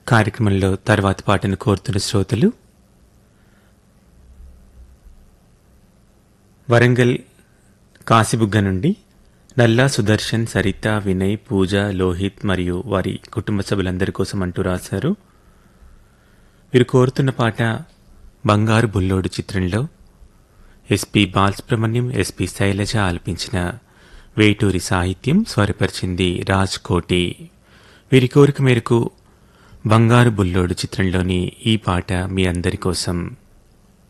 కార్యక్రమంలో తర్వాతి పాటను కోరుతున్న శ్రోతలు వరంగల్ కాసిబుగ్గ నుండి నల్లా సుదర్శన్ సరిత వినయ్ పూజ లోహిత్ మరియు వారి కుటుంబ సభ్యులందరి కోసం అంటూ రాశారు వీరు కోరుతున్న పాట బంగారు బుల్లోడు చిత్రంలో ఎస్పి బాలసుబ్రహ్మణ్యం ఎస్పి శైలజ ఆలపించిన వేటూరి సాహిత్యం స్వరపరిచింది రాజ్ కోటి వీరి కోరిక మేరకు బంగారు బుల్లోడు చిత్రంలోని ఈ పాట మీ అందరి కోసం